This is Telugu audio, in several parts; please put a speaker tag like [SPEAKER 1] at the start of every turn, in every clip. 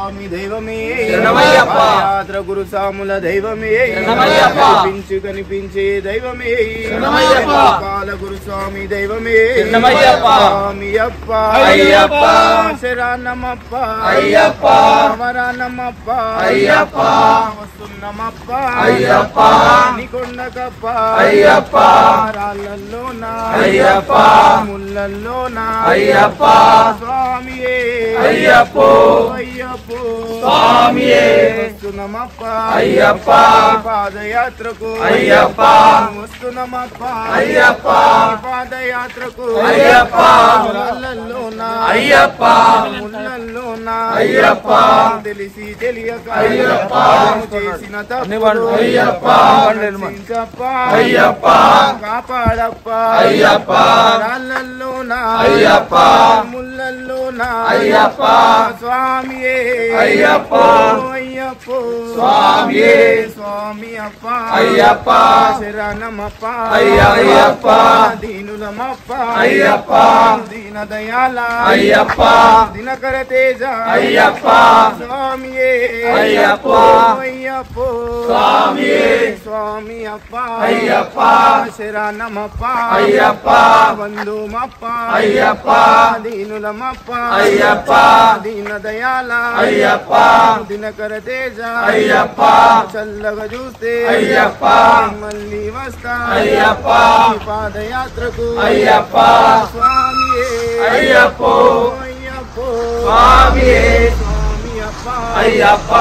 [SPEAKER 1] స్వామి దైవమే
[SPEAKER 2] శరణమయ్యప్ప.
[SPEAKER 1] యాత్ర గురు సాముల దైవమే
[SPEAKER 2] శరణమయ్యప్ప.
[SPEAKER 1] కనిపించి కనిపించే దైవమే
[SPEAKER 2] శరణమయ్యప్ప.
[SPEAKER 1] కాల గురు స్వామి దైవమే
[SPEAKER 2] శరణమయ్యప్ప.
[SPEAKER 1] స్వామి అప్ప
[SPEAKER 2] అయ్యప్ప.
[SPEAKER 1] శరణమప్ప
[SPEAKER 2] అయ్యప్ప.
[SPEAKER 1] వరణమప్ప
[SPEAKER 2] అయ్యప్ప.
[SPEAKER 1] వస్తున్నమప్ప
[SPEAKER 2] అయ్యప్ప.
[SPEAKER 1] నికొండకప్ప
[SPEAKER 2] అయ్యప్ప.
[SPEAKER 1] రాళ్ళల్లోన
[SPEAKER 2] అయ్యప్ప.
[SPEAKER 1] ముళ్ళల్లోన
[SPEAKER 2] అయ్యప్ప.
[SPEAKER 1] స్వామియే
[SPEAKER 2] అయ్యప్పో.
[SPEAKER 1] అయ్యప్పో
[SPEAKER 2] స్వామియే.
[SPEAKER 1] వస్తున్నమప్ప
[SPEAKER 2] అయ్యప్ప.
[SPEAKER 1] పాదయాత్రకు
[SPEAKER 2] అయ్యప్ప.
[SPEAKER 1] వస్తున్నమప్ప
[SPEAKER 2] అయ్యప్ప.
[SPEAKER 1] పాదయాత్రకు
[SPEAKER 2] అయ్యప్ప.
[SPEAKER 1] రాళ్ళల్లోన
[SPEAKER 2] అయ్యప్ప.
[SPEAKER 1] ముళ్ళల్లోన
[SPEAKER 2] అయ్యప్ప.
[SPEAKER 1] తెలిసి తెలియక
[SPEAKER 2] అయ్యప్ప.
[SPEAKER 1] చేసిన
[SPEAKER 2] అయ్యప్ప.
[SPEAKER 1] రక్షించప్ప
[SPEAKER 2] అయ్యప్ప.
[SPEAKER 1] కాపాడప్ప
[SPEAKER 2] అయ్యప్ప.
[SPEAKER 1] రాళ్ళల్లోన
[SPEAKER 2] అయ్యప్ప.
[SPEAKER 1] ముళ్ళల్లోన
[SPEAKER 2] అయ్యప్ప.
[SPEAKER 1] స్వామియే
[SPEAKER 2] అయ్యప్ప.
[SPEAKER 1] అయ్యప్పో
[SPEAKER 2] స్వామియే.
[SPEAKER 1] స్వామి అప్ప
[SPEAKER 2] అయ్యప్ప.
[SPEAKER 1] శరణమప్ప
[SPEAKER 2] అయ్యయ్యప్ప.
[SPEAKER 1] దీనులమప్ప
[SPEAKER 2] అయ్యప్ప.
[SPEAKER 1] దీన దయాల
[SPEAKER 2] అయ్యప్ప.
[SPEAKER 1] దినకర తేజ
[SPEAKER 2] అయ్యప్ప.
[SPEAKER 1] స్వామియే
[SPEAKER 2] అయ్యప్ప.
[SPEAKER 1] అయ్యప్పో
[SPEAKER 2] స్వామియే.
[SPEAKER 1] స్వామి అప్ప
[SPEAKER 2] అయ్యప్ప.
[SPEAKER 1] శరణమప్ప
[SPEAKER 2] అయ్యప్ప.
[SPEAKER 1] బంధుమప్ప
[SPEAKER 2] అయ్యప్ప.
[SPEAKER 1] దీనులమప్ప
[SPEAKER 2] అయ్యప్ప.
[SPEAKER 1] దీన దయాల
[SPEAKER 2] అయ్యప్ప.
[SPEAKER 1] దినకర తేజ
[SPEAKER 2] అయ్యప్ప.
[SPEAKER 1] చల్లగా చూస్తే
[SPEAKER 2] అయ్యప్ప.
[SPEAKER 1] మళ్ళీ వస్తా
[SPEAKER 2] అయ్యప్ప.
[SPEAKER 1] ఈ పాదయాత్రకు
[SPEAKER 2] అయ్యప్ప.
[SPEAKER 1] స్వామియే
[SPEAKER 2] అయ్యప్పో.
[SPEAKER 1] అయ్యప్పో
[SPEAKER 2] స్వామియే.
[SPEAKER 1] స్వామి అప్ప
[SPEAKER 2] అయ్యప్ప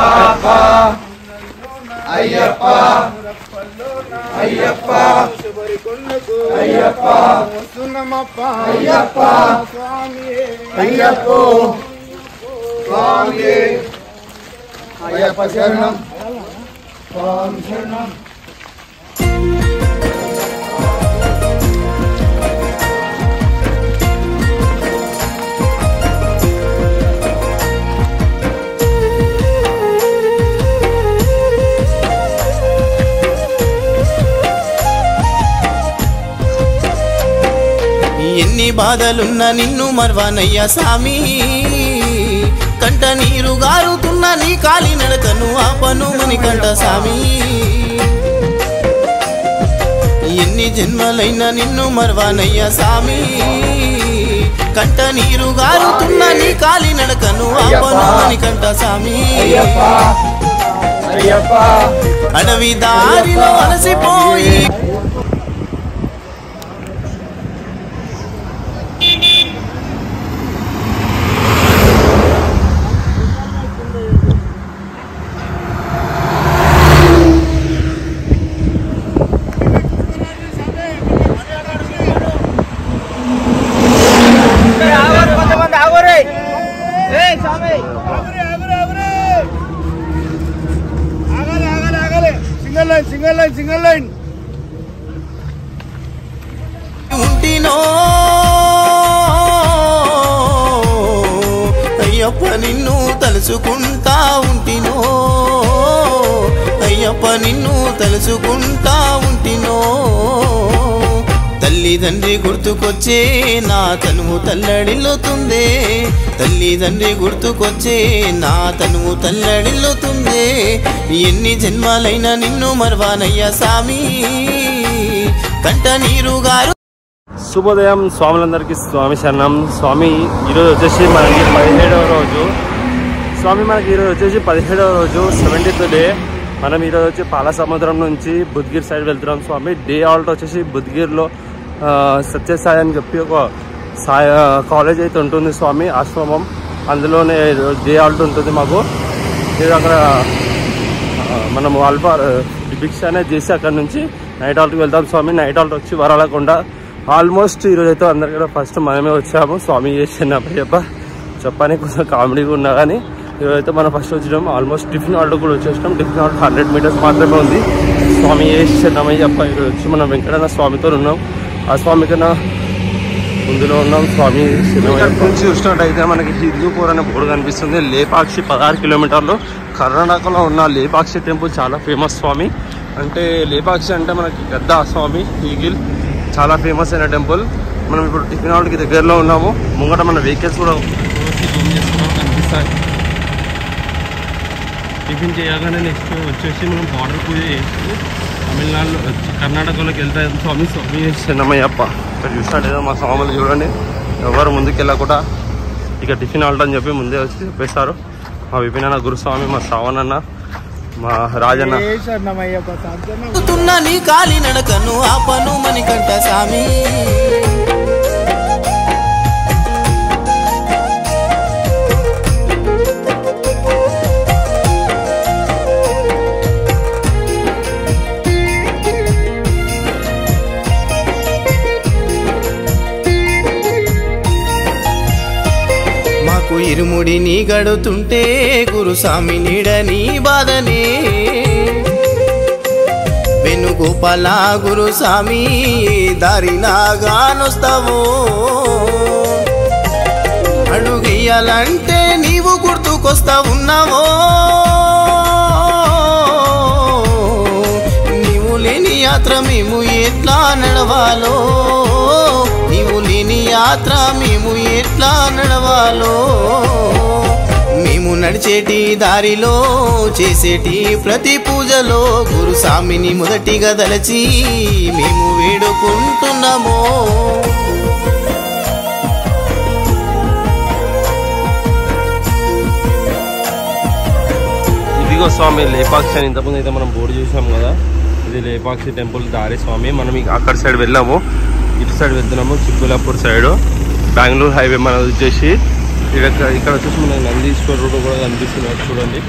[SPEAKER 2] అయ్యప్ప అయ్యప్ప
[SPEAKER 1] శబరి కొండకు
[SPEAKER 2] అయ్యప్ప.
[SPEAKER 1] వస్తున్నామప్ప
[SPEAKER 2] అయ్యప్ప.
[SPEAKER 1] స్వామియే
[SPEAKER 2] అయ్యప్పో స్వామియే అయ్యప్ప శరణం స్వామి శరణం
[SPEAKER 3] ఎన్ని బాధలున్న నిన్ను మర్వానయ్య సామి కంట నీరు గారుతున్న నీ కాలి నడకను ఆపను మణికంఠ సామి ఎన్ని జన్మలైన నిన్ను మర్వానయ్య సామి కంట నీరు గారుతున్న నీ కాలి నడకను ఆపను మణికంఠ సామి
[SPEAKER 2] అయ్యప్ప అయ్యప్ప
[SPEAKER 3] అడవి దారిలో అలసిపోయి
[SPEAKER 1] single line single line single line
[SPEAKER 3] ఉంటినో అయ్యప్ప నిన్ను తలుచుకుంటా ఉంటినో అయ్యప్ప నిన్ను తలుచుకుంటా ఉంటినో తల్లిదండ్రి గుర్తుకొచ్చే నా తనువు తల్లడిల్లుతుందే తల్లిదండ్రి గుర్తుకొచ్చే నా తనువు తల్లడిల్లుతుందే ఎన్ని జన్మాలైనా నిన్ను మర్వానయ్య సామి కంట నీరు గారు
[SPEAKER 4] శుభోదయం స్వాములందరికీ స్వామి శరణం స్వామి ఈరోజు వచ్చేసి మనకి పదిహేడవ రోజు స్వామి మనకి ఈరోజు వచ్చేసి పదిహేడవ రోజు సెవెంటీత్ డే మనం ఈరోజు వచ్చి పాల సముద్రం నుంచి బుద్గిర్ సైడ్ వెళ్తున్నాం స్వామి డే ఆల్ట్ వచ్చేసి బుద్గిర్లో ఆ, సత్యసాయి అని చెప్పి ఒక సాయ కాలేజ్ అయితే ఉంటుంది స్వామి ఆశ్రమం అందులోనే డే ఆల్ట్ ఉంటుంది మాకు ఇది అక్కడ ఆ, మనం అల్ప భిక్ష అనేది చేసి అక్కడ నుంచి నైట్ ఆల్ట్కి వెళ్తాం స్వామి నైట్ ఆల్ట్ వచ్చి వరాలకుండా ఆల్మోస్ట్ ఈరోజు అయితే అందరికీ కూడా ఫస్ట్ మనమే వచ్చాము స్వామి చేసిన చెప్ప చెప్పడానికి కొంచెం కామెడీగా ఉన్నా కానీ ఈరోజు అయితే మనం ఫస్ట్ వచ్చినాం ఆల్మోస్ట్ టిఫిన్ ఆల్ట్ కూడా వచ్చేసినాం టిఫిన్ ఆల్ట్ హండ్రెడ్ మీటర్స్ మాత్రమే ఉంది స్వామి చేసినామని చెప్ప ఈరోజు వచ్చి మనం వెంకటన్న స్వామితో ఉన్నాం ఆ స్వామి కన్నా ముందులో ఉన్నాం స్వామి ఇక్కడ నుంచి చూసినట్టయితే మనకి హిందూపూర్ అనే బోర్డు కనిపిస్తుంది లేపాక్షి పదహారు కిలోమీటర్లు కర్ణాటకలో ఉన్న లేపాక్షి టెంపుల్ చాలా ఫేమస్ స్వామి అంటే లేపాక్షి అంటే మనకి గద్ద స్వామి ఈగిల్ చాలా ఫేమస్ అయిన టెంపుల్ మనం ఇప్పుడు టిఫిన్ హాల్కి దగ్గరలో ఉన్నాము ముంగట మన వెహికల్స్ కూడా zoom చేసుకున్నాం, కనిపిస్తాయి టిఫిన్ చేయగానే నెక్స్ట్ వచ్చేసి మనం బార్డర్ పూజ చేసి తమిళనాడులో వచ్చి కర్ణాటకలోకి వెళ్తాం స్వామి స్వామి చిన్నమయ్యప్ప ఇక్కడ చూసినట్టు మా స్వాములు చూడండి ఎవరు ముందుకు వెళ్ళకుండా ఇక టిఫిన్ హాల్ట్ అని చెప్పి ముందే వచ్చి చెప్పేస్తారు మా విపిన్ అన్న గురుస్వామి మా శ్రావణ్ అన్న మా రాజన్న
[SPEAKER 1] ఏ శరణమయ్యప్ప సాధ్యమ
[SPEAKER 3] తున్న నీ కాలి నడకను ఆపను మణికంఠ సామి మాకు ఇరుముడి నీ గడుతుంటే గురుస్వామి నీడ నీ బాధనే వెనుగోపాల గురుస్వామి దారినాగానొస్తావు అడుగెయ్యాలంటే నీవు గుర్తుకొస్తా ఉన్నావో నీవు లేని యాత్ర మేము ఎట్లా నడవాలో నీవు లేని యాత్ర మేము ఎట్లా నడవాలో మేము నడిచేటి దారిలో చేసేటి ప్రతి పూజలో గురుస్వామిని మొదటిగా దలచి మేము వేడుకుంటున్నాము
[SPEAKER 4] ఇదిగో స్వామి లేపాక్షి అని ఇంతకుముందు అయితే మనం బోర్డు చూసాం కదా ఇది లేపాక్షి టెంపుల్ దారి స్వామి మనం ఇక అక్కడ సైడ్ వెళ్ళాము ఇటు సైడ్ వెళ్తున్నాము చిక్కులాపూర్ సైడ్ బెంగళూరు హైవే మనది వచ్చేసి ఇక్కడ ఇక్కడ వచ్చేసి మనకి నందీశ్వర్ రోడ్ కూడా కనిపిస్తుంది చూడండి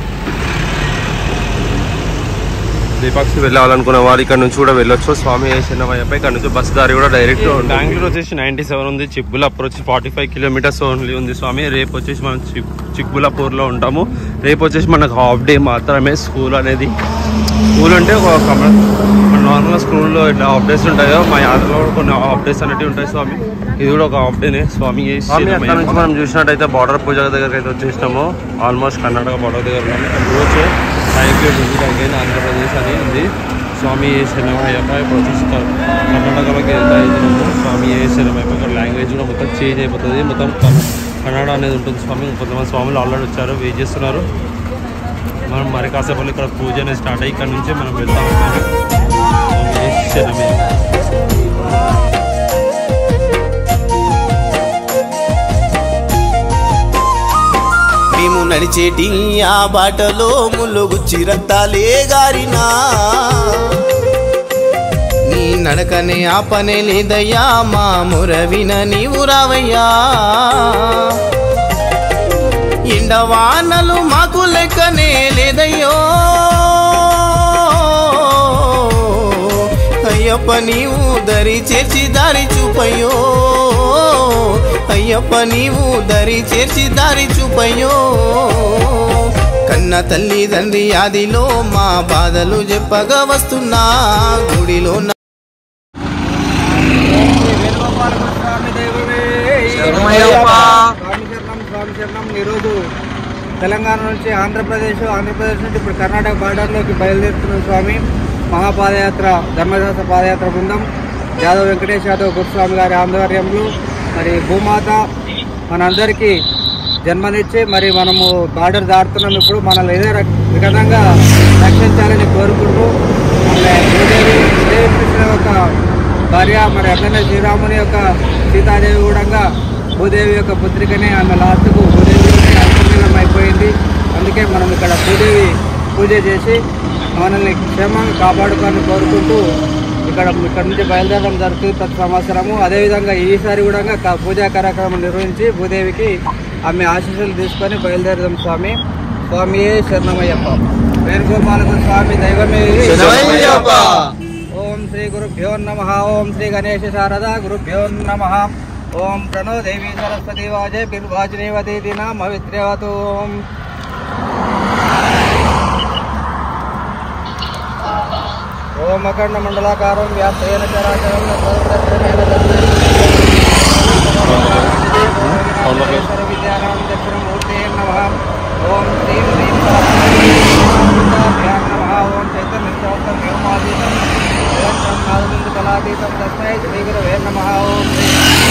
[SPEAKER 4] లేపాక్షి వెళ్ళాలనుకున్న వారు ఇక్కడ నుంచి కూడా వెళ్ళొచ్చు స్వామి చిన్నమయ్యపై ఇక్కడ నుంచి బస్ దారి కూడా డైరెక్ట్ బెంగళూరు వచ్చేసి నైన్టీ సెవెన్ ఉంది చిక్బులాపూర్ వచ్చి ఫార్టీ ఫైవ్ కిలోమీటర్స్ ఓన్లీ ఉంది స్వామి రేపు వచ్చేసి మనం చిక్ చిక్బులాపూర్ లో ఉంటాము రేపు వచ్చేసి మనకు హాఫ్ డే మాత్రమే స్కూల్ అనేది స్కూల్ అంటే ఒక కమ- మన నార్మల్ స్కూల్లో ఇట్లా హాఫ్ డేస్ ఉంటాయి కదా మా యాత్రలో కూడా కొన్ని హాఫ్ డేస్ అనేవి ఉంటాయి స్వామి ఇది కూడా ఒక హాఫ్ డేనే స్వామి స్వామి అక్కడ నుంచి మనం చూసినట్టయితే బార్డర్ పూజ దగ్గరికి అయితే వచ్చేసినాము ఆల్మోస్ట్ కర్ణాటక బార్డర్ దగ్గర ఉన్నాము ఇక్కడ చూడొచ్చు హైగ్రేడ్ ఉంది అగైన్ ఆంధ్రప్రదేశ్ అని ఉంది స్వామి ఏ శరణమయ్యప్ప ఇప్పుడు వచ్చేసి కర్- కర్ణాటకలోకి వెళ్తా అవుతున్నాము స్వామి ఏ శరణమయ్యప్ప ఇక్కడ లాంగ్వేజ్ కూడా మొత్తం చేంజ్ అయిపోతుంది మొత్తం కన్- కన్నడ అనేది ఉంటుంది స్వామి కొంతమంది స్వాములు ఆల్రెడీ వచ్చారు వెయిట్ చేస్తున్నారు మనం మరి కాసేపు ఇక్కడ పూజ అనేది స్టార్ట్ అయ్యి ఇక్కడ నుంచి మనం వెళ్తాం స్వామి ఏ శరణమయ్యప్ప
[SPEAKER 3] మేము నడిచేటి ఆ బాటలో ముల్లుగుచ్చి రక్తాలే గారినా నీ నడకనే ఆ పనే లేదయ్యా మా మురవిన నీవు రావయ్యా ఎండవానలు మాకు లెక్కనే లేదయ్యో అయ్యప్ప నీవు దరి చేర్చి దారి చూపయ్యో అయ్యప్ప నీవు దరి చేర్చి దారి చూపయ్యో కన్న తల్లి తండ్రి ఆదిలో మా బాధలు చెప్పగా వస్తున్నా గుడిలో నా-
[SPEAKER 1] స్వామి దైవమే
[SPEAKER 2] శరణమయ్యప్ప.
[SPEAKER 1] స్వామి శరణం స్వామి శరణం ఈరోజు తెలంగాణ నుంచి ఆంధ్రప్రదేశ్ ఆంధ్రప్రదేశ్ నుంచి ఇప్పుడు కర్ణాటక బార్డర్లోకి బయలుదేరుతున్న స్వామి మహాపాదయాత్ర ధర్మశాస్త్ర పాదయాత్ర బృందం యాదవ్ వెంకటేష్ యాదవ్ గురుస్వామి గారి ఆధ్వర్యంలో మరి భూమాత మనందరికీ జన్మనిచ్చి మరి మనము బార్డర్ దాటుతున్నాం ఇప్పుడు మనల్ని ఏదో రక- విధంగా రక్షించాలని కోరుకుంటూ మన భూదేవి భూదేవి కృష్ణ యొక్క భార్య మరి అట్లనే శ్రీరాముని యొక్క సీతాదేవి కూడా భూదేవి యొక్క పుత్రికనే ఆమె లాస్ట్కు భూదేవి అంతర్లీనం అయిపోయింది అందుకే మనం ఇక్కడ భూదేవి పూజ చేసి మనల్ని క్షేమంగా కాపాడుకొని కోరుకుంటూ ఇక్కడ ఇక్కడ నుంచి బయలుదేరడం జరుగుతుంది ప్రతి సంవత్సరము అదేవిధంగా ఈసారి కూడా క- పూజా కార్యక్రమం నిర్వహించి భూదేవికి ఆమె ఆశీస్సులు తీసుకొని బయలుదేరదాం స్వామి స్వామియే శరణమయ్యప్ప వేణుగోపాలకు స్వామి దైవమే
[SPEAKER 2] శరణమయ్యప్ప.
[SPEAKER 1] ఓం శ్రీ గురుభ్యో నమ ఓం శ్రీ గణేశ శారద గురుభ్యో నమ ఓం ప్రణో దేవి సరస్వతి వాజే బిర్వాజనేవతి దినమవిత్రేవతు ఓం ఓం అఖండ మండలాకారం వ్యాప్తేన చరాచరం సర్వేశ్వర విద్యానాం దక్షిణమూర్తే నమ ఓం శ్రీం హ్రీం సరస్వత్యాం నమ ఓం చైతన్యం సహస్రం వ్యోమాతీతం వేదం నాదబిందు కళాతీతం తస్మై శ్రీ గురవే నమ ఓం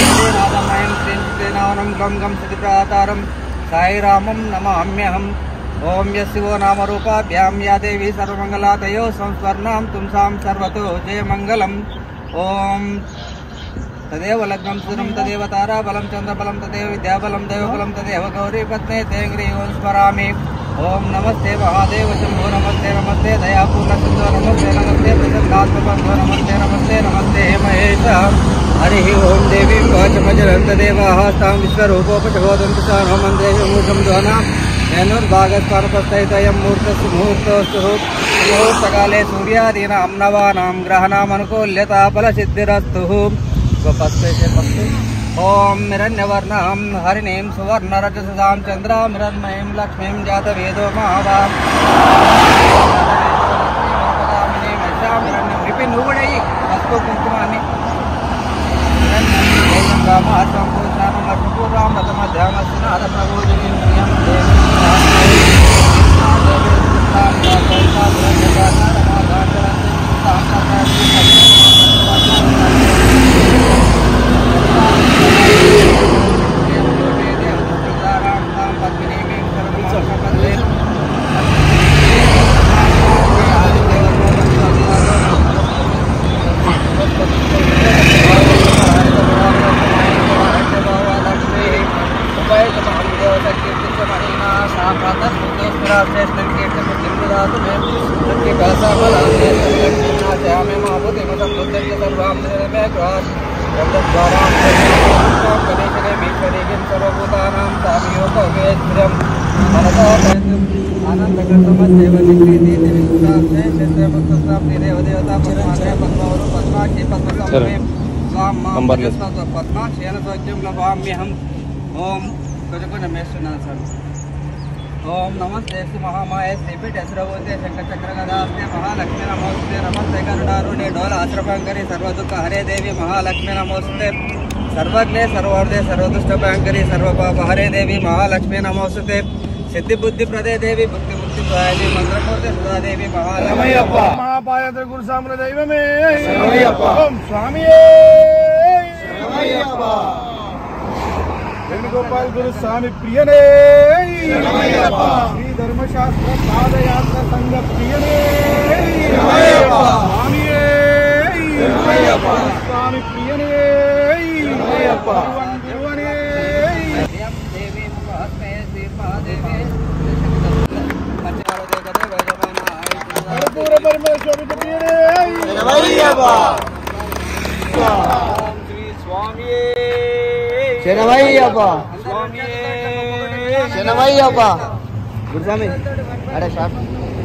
[SPEAKER 1] శ్రీనాథమయం శ్రీం శ్రీనావనం గం గం స్థితిప్రాతారం సాయిరామం నమామ్యహం ఓం యశివో నామరూపాభ్యాం యా దేవి సర్వమంగళాతయో సంస్వర్ణాం తుంసాం సర్వతో జయమంగళం ఓం తదేవ లగ్నం సురం తదేవ తారాబలం చంద్రబలం తదేవ విద్యాబలం దైవబలం తదేవ గౌరీ పత్నే తేంగ్రీ ఓం స్మరామి ఓం నమస్తే మహాదేవ శంభో నమస్తే నమస్తే దయాపూర్ణ సింధో నమస్తే నమస్తే ప్రసన్నాత్మబంధో నమస్తే నమస్తే నమస్తే మహేష హరి ఓం దేవీ వాచమజలంత దేవాः తాం విశ్వరూపోపశోదంత సానో మందేషు మూఢం ధ్వన ధనుర్భాగస్వరపస్తైతయం మూర్తస్సు ముహూర్తోస్తు ముహూర్తకాలే సూర్యాదీనాం నవానాం గ్రహణామనుకూల్యతా ఫలసిద్ధిరస్తు ఓం హిరణ్యవర్ణం హరిణీం సువర్ణరజసాం చంద్రామిరణ్మయీం లక్ష్మీం జాతవేదో మహావాం విపిన్ నువ్వు కూడా అయ్యి పసుపు కుంకుమాన్ని
[SPEAKER 4] నంబర్ లేదు.
[SPEAKER 1] పద్మాక్షేణస్వజ్యం లభామ్యహం ఓం కొంచెం కొంచెం వేస్తున్నాను సార్ ఓం నమస్తే శ్రీ మహామాయ శ్రీపీఠ అసురవోతే శంకర చక్ర గదాస్తే మహాలక్ష్మి నమోస్తే నమస్తే కరుణారుణి డోల ఆశ్రభంకరి సర్వదుఃఖ హరే దేవి మహాలక్ష్మి నమోస్తే సర్వజ్ఞే సర్వార్థే సర్వదుష్ట భయంకరి సర్వపాప హరే దేవి మహాలక్ష్మి నమోస్తే సిద్ధి బుద్ధి ప్రదే దేవి భక్తి ముక్తి ప్రదాయి మంత్రమూర్తి సుధాదేవి మహాలక్ష్మి
[SPEAKER 2] మహాపాయత గురు సామ్ర దైవమే ఓం స్వామి వేణుగోపాల్ గురు స్వామి ప్రియనే శ్రీ ధర్మశాస్త్ర పాదయాత్ర సంఘ ప్రియనే స్వామియే స్వామి ప్రియనే గురువన్ గురువనే
[SPEAKER 1] దేవి మహాత్మే శ్రీ మహాదేవి పంచకాల దేవత
[SPEAKER 2] కర్పూర పరమేశ్వరి ప్రియనే
[SPEAKER 1] ఓం శ్రీ స్వామియే శనవయ్యప్ప శనవయ్యప్ప గురుస్వామి అరే షాట్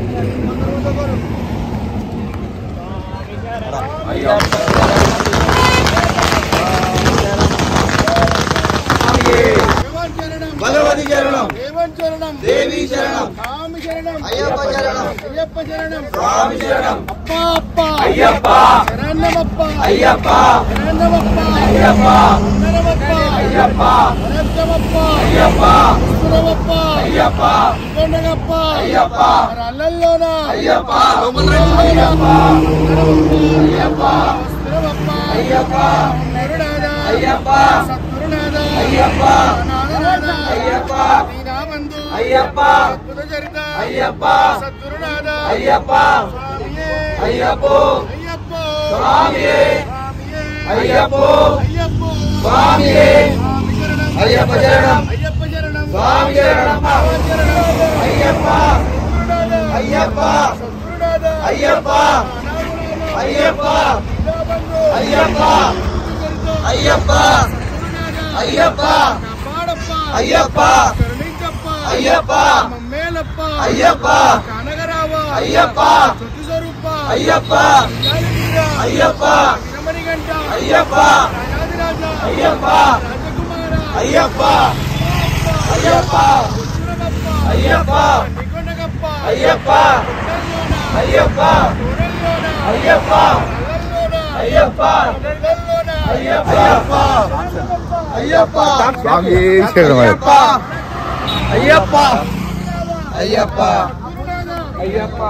[SPEAKER 2] భగవతి చరణం దేవం చరణం దేవి శరణం స్వామి శరణం అయ్యప్ప శరణం అయ్యప్ప శరణం స్వామి శరణం అప్ప అప్ప అయ్యప్ప శరణమప్ప అయ్యప్ప శరణమప్ప అయ్యప్ప శరణమప్ప అయ్యప్ప శరణమప్ప అయ్యప్ప సురమప్ప అయ్యప్ప కొండగప్ప అయ్యప్ప అల్లల్లోన అయ్యప్ప అయ్యప్ప అయ్యప్ప సురమప్ప అయ్యప్ప నరుడాద అయ్యప్ప సద్గురునాథ అయ్యప్ప నాదనాథ అయ్యప్ప శ్రీరామందు అయ్యప్ప అద్భుత చరిత అయ్యప్ప సద్గురునాథ అయ్యప్ప స్వామియే అయ్యప్ప అయ్యప్ప స్వామియే అయ్యప్ప అయ్యప్ప స్వామియే అయ్యప్ప శరణం అయ్యప్ప శరణం స్వామి శరణం అయ్యప్ప అయ్యప్ప సద్గురునాథ అయ్యప్ప అయ్యప్ప అయ్యప్ప అయ్యప్ప అయ్యప్ప అయ్యప్ప అయ్యప్ప మేలప్ప అయ్యప్ప కనగరావ అయ్యప్ప సతు స్వరూప అయ్యప్ప అయ్యప్ప రమణిగంట అయ్యప్ప రాజరాజ అయ్యప్ప రాజకుమార అయ్యప్ప అయ్యప్ప అయ్యప్ప నికొండగప్ప అయ్యప్ప అయ్యప్ప అయ్యప్ప అయ్యప్ప అయ్యప్ప అయ్యప్ప
[SPEAKER 5] స్వామి శరణమయ్యప్ప
[SPEAKER 2] అయ్యప్ప అయ్యప్ప అయ్యప్ప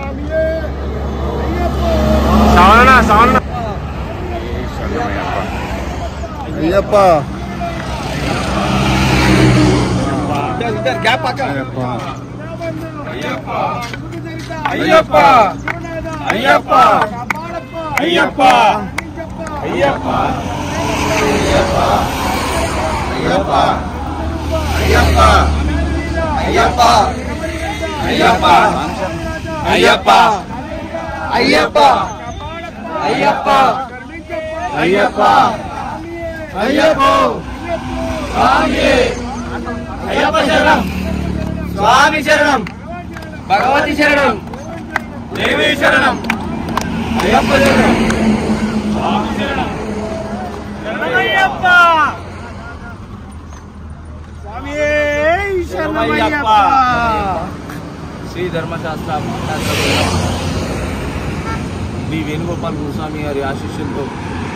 [SPEAKER 4] శ్రావణ శ్రావణ
[SPEAKER 5] అయ్యప్ప
[SPEAKER 2] గ్యాప్ అక్క
[SPEAKER 5] అయ్యప్ప
[SPEAKER 2] అయ్యప్ప అయ్యప్ప అయ్యప్ప అయ్యప్ప
[SPEAKER 1] అయ్యప్ప అయ్యప్ప అయ్యప్ప అయ్యప్ప అయ్యప్ప అయ్యప్ప అయ్యప్ప స్వామి అయ్యప్ప శరణం స్వామి శరణం భగవతి శరణం దేవి శరణం అయ్యప్ప శరణం
[SPEAKER 2] శరణమయ్యప్ప స్వామియే శరణమయ్యప్ప
[SPEAKER 1] శ్రీ ధర్మశాస్త్ర శ్రీ వేణుగోపాల్ గురుస్వామి గారి ఆశీస్సులతో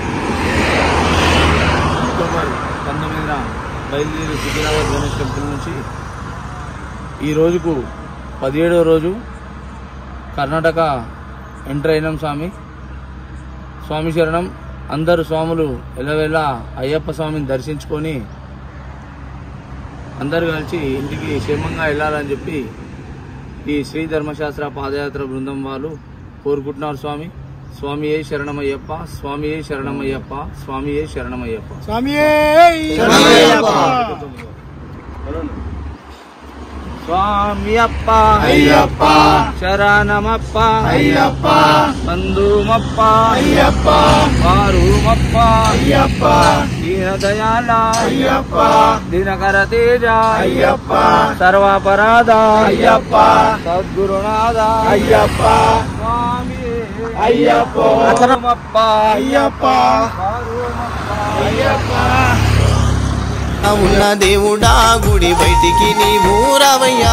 [SPEAKER 1] అక్టోబర్ పంతొమ్మిదిన బయలుదేరి సికింద్రాబాద్ గణేష్ టెంపుల్ నుంచి ఈ రోజుకు పదిహేడవ రోజు కర్ణాటక ఎంటర్ అయినాం స్వామి స్వామి శరణం అందరు స్వాములు ఎలవేళ అయ్యప్ప స్వామిని దర్శించుకొని అందరు కలిసి ఇంటికి క్షేమంగా వెళ్ళాలని చెప్పి ఈ శ్రీ ధర్మశాస్త్ర పాదయాత్ర బృందం వాళ్ళు కోరుకుంటున్నారు స్వామి స్వామి ఏ శరణమయ్యప్ప స్వామి ఏ శరణమయ్యప్ప స్వామి ఏ శరణమయ్యప్ప
[SPEAKER 2] స్వామియే
[SPEAKER 1] శరణమయ్యప్ప. స్వామి అప్ప
[SPEAKER 2] అయ్యప్ప
[SPEAKER 1] శరణమప్ప
[SPEAKER 2] అయ్యప్ప
[SPEAKER 1] బంధుమప్ప
[SPEAKER 2] అయ్యప్ప
[SPEAKER 1] వారుమప్ప
[SPEAKER 2] అయ్యప్ప
[SPEAKER 1] దీనదయాల
[SPEAKER 2] అయ్యప్ప
[SPEAKER 1] దినకర తేజ
[SPEAKER 2] అయ్యప్ప
[SPEAKER 1] సర్వాపరాధ
[SPEAKER 2] అయ్యప్ప
[SPEAKER 1] సద్గురునాథ
[SPEAKER 2] అయ్యప్ప
[SPEAKER 1] స్వామి
[SPEAKER 2] అయ్యప్ప
[SPEAKER 1] అతనమప్ప
[SPEAKER 2] అయ్యప్ప అయ్యప్ప
[SPEAKER 3] ఉన్న దేవుడా గుడి బయటికి నీవు రావయ్యా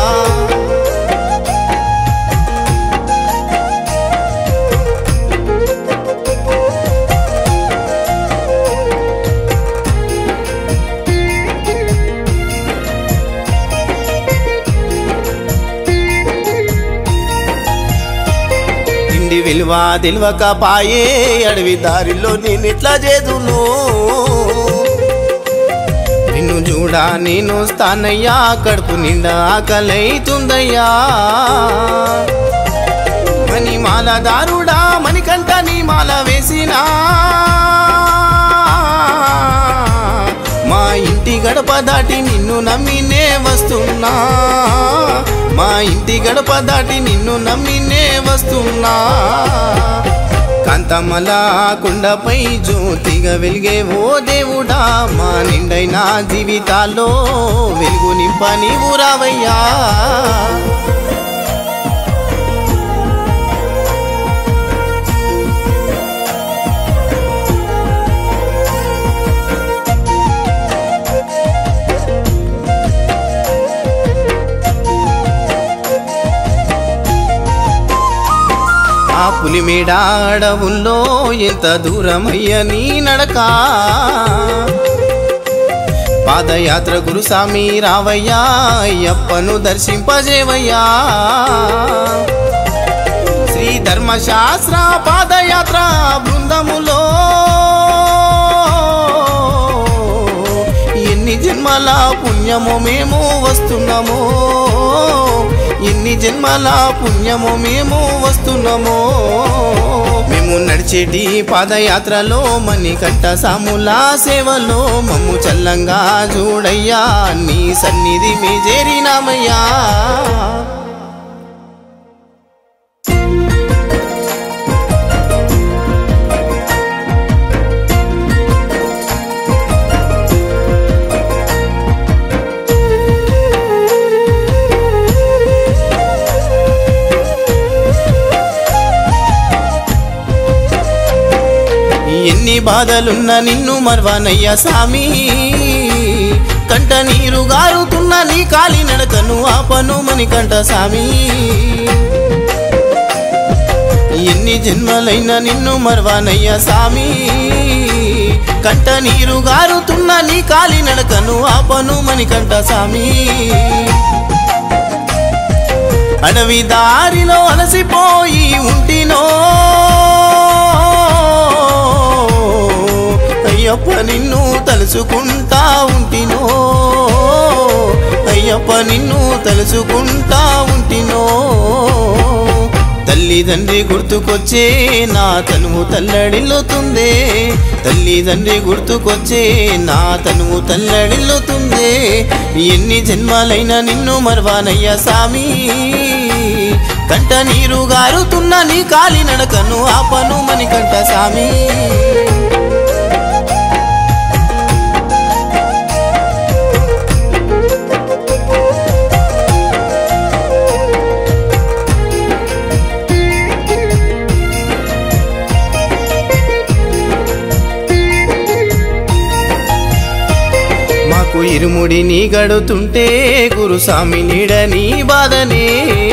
[SPEAKER 3] తిండి విలువ తెలివక పాయే అడవి దారిలో నేనెట్లా చేదును నిన్ను చూడా నేను స్థానయ్యా కడుపు నిండా ఆకలైతుందయ్యా మని మాల దారుడా మణికంట నీ మాల వేసినా మా ఇంటి గడప దాటి నిన్ను నమ్మినే వస్తున్నా మా ఇంటి గడప దాటి నిన్ను నమ్మినే వస్తున్నా కాంతమల కుండపై జ్యోతిగా వెలిగే ఓ దేవుడా మా నిండైన జీవితాల్లో వెలుగు నింప నీవు రావయ్యా ఆ పులిమేడ అడవుల్లో ఎంత దూరమయ్య నీ నడక పాదయాత్ర గురుస్వామి రావయ్యా అయ్యప్పను దర్శింపజేవయ్యా శ్రీ ధర్మశాస్త్ర పాదయాత్ర బృందములో ఎన్ని జన్మల పుణ్యము మేము వస్తున్నామో ఎన్ని జన్మల పుణ్యము మేము వస్తున్నామో మేము నడిచేటి పాదయాత్రలో మణికంఠ సాముల సేవలో మమ్ము చల్లంగా చూడయ్యా నీ సన్నిధి మీ చేరినామయ్యా ఎన్ని బాధలున్న నిన్ను మర్వానయ్యా సామి కంట నీరు గారుతున్న నీ కాలి నడకను ఆపను మణికంఠ సామి ఎన్ని జన్మలైన నిన్ను మర్వానయ్యా సామి కంట నీరు గారుతున్న నీ కాలి నడకను ఆపను మణికంఠ సామి అడవి దారిలో అలసిపోయి ఉంటినో అయ్యప్ప నిన్ను తలుచుకుంటా ఉంటినో అయ్యప్ప నిన్ను తలుచుకుంటా ఉంటినో తల్లిదండ్రి గుర్తుకొచ్చే నా తనువు తల్లడిల్లుతుందే తల్లిదండ్రి గుర్తుకొచ్చే నా తనువు తల్లడిల్లుతుందే ఎన్ని జన్మాలైనా నిన్ను మరవానయ్యా సామి కంట నీరు గారుతున్న నీ కాలి నడకను ఆపను మణికంఠ సామి మాకు ఇరుముడి నీ గడుతుంటే గురుస్వామి నీడ నీ బాధనే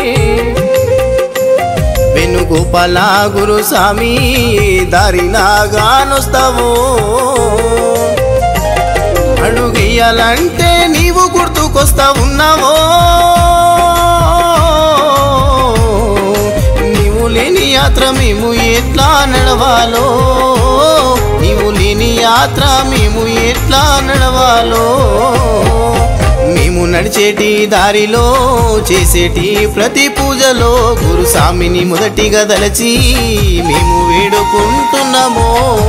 [SPEAKER 3] వెనుగోపాల గురుస్వామి దారి నాగానొస్తావో అడుగెయ్యాలంటే నీవు గుర్తుకొస్తా ఉన్నావో నీవు లేని యాత్ర మేము ఎట్లా నడవాలో నీవు లేని యాత్ర మేము ఎట్లా నడవాలో మేము నడిచేటి దారిలో చేసేటి ప్రతి పూజలో గురుస్వామిని మొదటిగా దలచి మేము వేడుకుంటున్నామో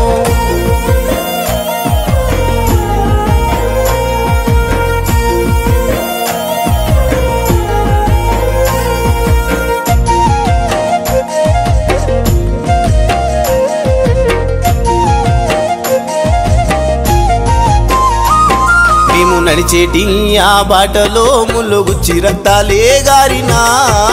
[SPEAKER 3] మేము నడిచేటి ఆ బాటలో ముల్లుగుచ్చి రక్తాలే గారినా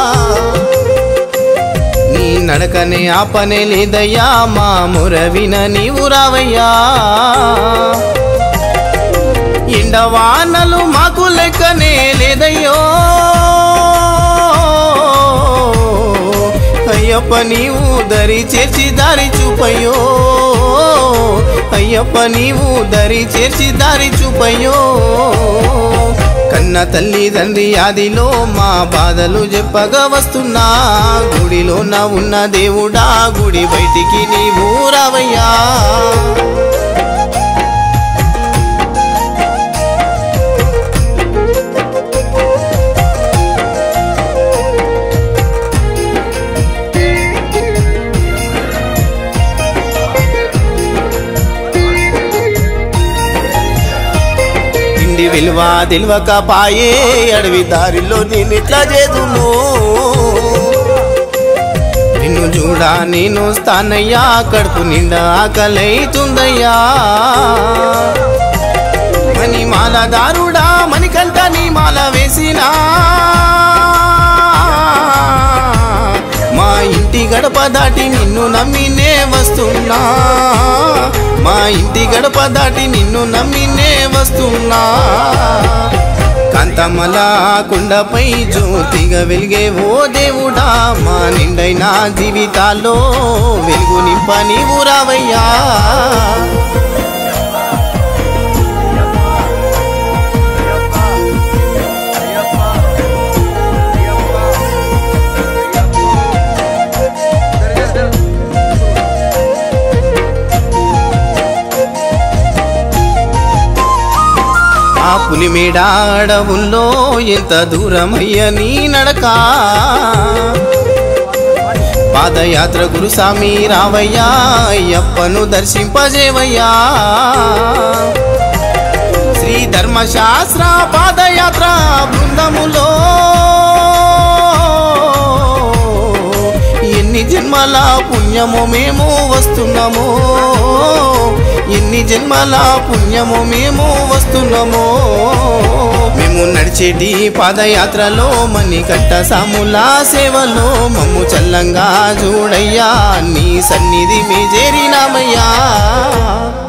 [SPEAKER 3] నీ నడకనే ఆపనే లేదయ్యా మా మురవిన నీవు రావయ్యా ఎండవానలు మాకు లెక్కనే లేదయ్యో అయ్యప్ప నీవు దరి చేర్చి దారి చూపయ్యో అయ్యప్ప నీవు దరి చేర్చి దారి చూపయ్యో కన్న తల్లి తండ్రి ఆదిలో మా బాధలు చెప్పగా వస్తున్నా గుడిలో నా ఉన్న దేవుడా గుడి బయటికి నీవు రావయ్యా ఇండి విలువ తెలివక పాయే అడవి దారిలో నేను ఇట్లా చేదును నిన్ను చూడా నేను స్థానయ్యా కడుపు నిండా ఆకలైతుందయ్యా మని మాల దారుడా మణికంట నీ మాల వేసినా మా ఇంటి గడప దాటి నిన్ను నమ్మినే వస్తున్నా మా ఇంటి గడప దాటి నిన్ను నమ్మినే వస్తున్నా కాంతమల కుండపై జ్యోతిగా వెలిగే ఓ దేవుడా మా నిండైన జీవితాల్లో వెలుగు నింప నీవు రావయ్యా ఆ పులిమేడ అడవుల్లో ఎంత దూరమయ్య నీ నడక పాదయాత్ర గురుస్వామి రావయ్యా అయ్యప్పను దర్శింపజేవయ్యా శ్రీ ధర్మశాస్త్ర పాదయాత్ర బృందములో ఎన్ని జన్మల పుణ్యము మేము వస్తున్నామో ఎన్ని జన్మల పుణ్యము మేము వస్తున్నామో మేము నడిచేటి పాదయాత్రలో మణికంఠ సాముల సేవలో మమ్ము చల్లంగా చూడయ్యా నీ సన్నిధి మే చేరినామయ్యా